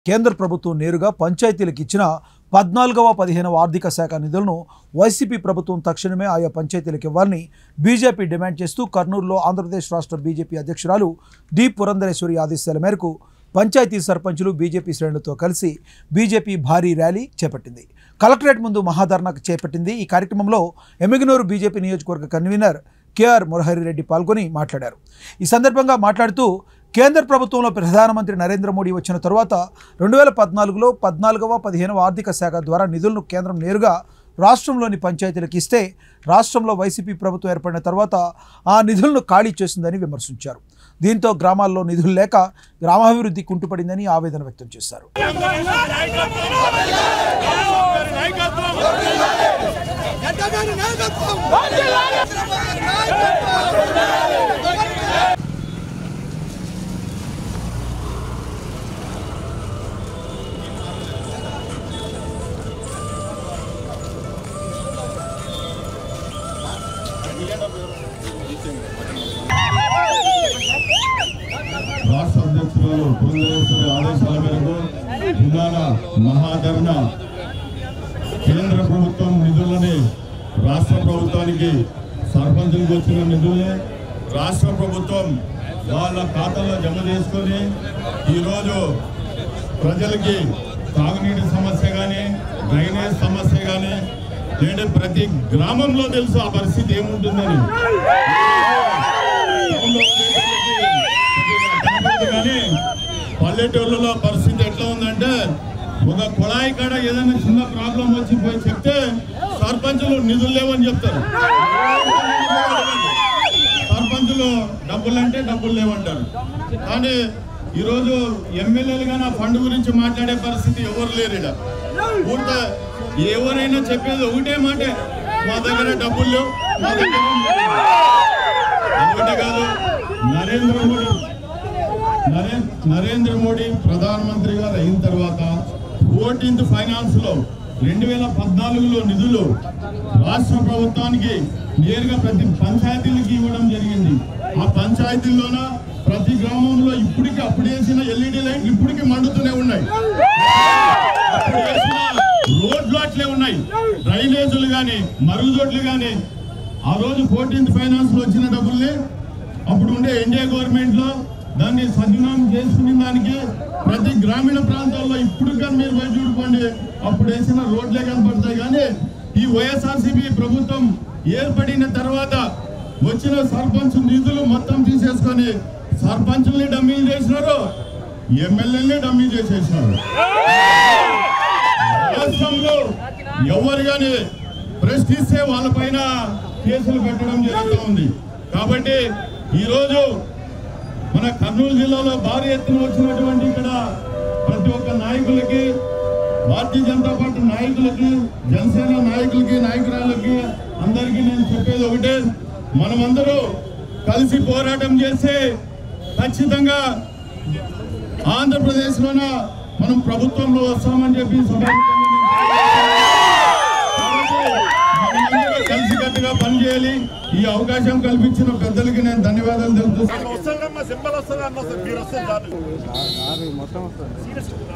కేంద్ర ప్రభుత్వం నేరుగా పంచాయతీలకు ఇచ్చిన పద్నాలుగవ పదిహేనవ ఆర్థిక శాఖ నిధులను వైసీపీ ప్రభుత్వం తక్షణమే ఆయా పంచాయతీలకు ఇవ్వాలని బీజేపీ డిమాండ్ చేస్తూ కర్నూలులో ఆంధ్రప్రదేశ్ రాష్ట్ర బీజేపీ అధ్యక్షురాలు డి పురంధరేశ్వరి ఆదేశాల మేరకు పంచాయతీ సర్పంచులు బీజేపీ శ్రేణులతో కలిసి బీజేపీ భారీ ర్యాలీ చేపట్టింది కలెక్టరేట్ ముందు మహాధర్నాకు చేపట్టింది ఈ కార్యక్రమంలో ఎమ్మిగనూరు బీజేపీ నియోజకవర్గ కన్వీనర్ కేఆర్ మురహరి రెడ్డి పాల్గొని మాట్లాడారు ఈ సందర్భంగా మాట్లాడుతూ కేంద్ర ప్రభుత్వంలో ప్రధానమంత్రి నరేంద్ర మోడీ వచ్చిన తరువాత రెండు వేల పద్నాలుగులో పద్నాలుగవ పదిహేనవ ఆర్థిక శాఖ ద్వారా నిధులను కేంద్రం నేరుగా రాష్ట్రంలోని పంచాయతీలకు ఇస్తే రాష్ట్రంలో వైసీపీ ప్రభుత్వం ఏర్పడిన తర్వాత ఆ నిధులను ఖాళీ చేసిందని విమర్శించారు దీంతో గ్రామాల్లో నిధులు లేక గ్రామాభివృద్ధి కుంటుపడిందని ఆవేదన వ్యక్తం చేశారు ఎంతగానో నాయకత్వం రాష్ట్ర అధ్యక్షురాలు పురంధరేశ్వరి ఆదేశాల మేరకు జిల్లాల మహాధరణ కేంద్ర ప్రభుత్వం నిధులని రాష్ట్ర ప్రభుత్వానికి సర్పంచులకు వచ్చిన నిధుల్ని రాష్ట్ర ప్రభుత్వం వాళ్ళ ఖాతాలో జమ చేసుకొని ఈరోజు ప్రజలకి తాగునీటి సమస్య కానీ డ్రైనేజ్ సమస్య కానీ లేదంటే ప్రతి గ్రామంలో తెలుసు ఆ పరిస్థితి ఏముంటుందని కానీ పల్లెటూళ్ళలో పరిస్థితి ఎట్లా ఉందంటే ఒక కుళాయి కాడ ఏదైనా చిన్న ప్రాబ్లం వచ్చి పోయి చెప్తే సర్పంచులు నిధులు లేవని చెప్తారు సర్పంచులు డబ్బులు అంటే డబ్బులు లేవంటారు కానీ ఈరోజు ఎమ్మెల్యేలు కానీ ఆ ఫండ్ గురించి మాట్లాడే పరిస్థితి ఎవరు లేరు ఈడ. ఊట ఎవరైనా చెప్పేది ఒకటే మాటే మా దగ్గర డబ్బులు లేవు మా దగ్గర ఒకటే కాదు నరేంద్ర మోడీ నరే- నరేంద్ర మోడీ ప్రధానమంత్రి గారు అయిన తర్వాత ఫోర్టీన్త్ ఫైనాన్స్ లో రెండు వేల పద్నాలుగులో నిధులు రాష్ట్ర ప్రభుత్వానికి నేరుగా ప్రతి పంచాయతీలకి ఇవ్వడం జరిగింది ఆ పంచాయతీల్లోన ప్రతి గ్రామంలో ఇప్పటికి అప్పుడు వేసిన ఎల్ఈడి లైట్ ఇప్పటికి మండుతూనే ఉన్నాయి అప్పుడు వేసిన రోడ్లు అట్లే ఉన్నాయి డ్రైనేజీలు కానీ మరుగుదొడ్లు కానీ ఆ రోజు ఫోర్టీన్త్ ఫైనాన్స్ లో వచ్చిన డబ్బుల్ని అప్పుడు ఉండే ఎన్డీఏ గవర్నమెంట్ లో దాన్ని సద్వినియోగం చేసుకునే దానికి ప్రతి గ్రామీణ ప్రాంతాల్లో ఇప్పుడు కానీ మీరు పోయి చూడుకోండి అప్పుడు వేసిన రోడ్లే కనపడతాయి కానీ ఈ వైఎస్ఆర్సీపీ ప్రభుత్వం ఏర్పడిన తర్వాత వచ్చిన సర్పంచ్ నిధులు మొత్తం తీసేసుకొని సర్పంచుల్ని డమ్మీలు చేసినారు ఎమ్మెల్యేని డమ్మీ చేసేసినారు రాష్ట్రంలో ఎవరు కానీ ప్రశ్నిస్తే వాళ్ళపైన కేసులు పెట్టడం జరుగుతూ ఉంది కాబట్టి ఈరోజు మన కర్నూలు జిల్లాలో భారీ ఎత్తున వచ్చినటువంటి ఇక్కడ ప్రతి ఒక్క నాయకులకి భారతీయ జనతా పార్టీ నాయకులకి జనసేన నాయకులకి నాయకురాలకి అందరికీ నేను చెప్పేది ఒకటే మనమందరూ కలిసి పోరాటం చేస్తే ఖచ్చితంగా ఆంధ్రప్రదేశ్ లోన మనం ప్రభుత్వంలో వస్తామని చెప్పి సభాముఖంగా నేను మనమందరం కలిసికట్టుగా పనిచేయాలి ఈ అవకాశం కల్పించిన పెద్దలకి నేను ధన్యవాదాలు తెలుపుతున్నాను వస్తుందమ్మా సింబల్ వస్తుంది అన్న మీరు వస్తుంది చాలు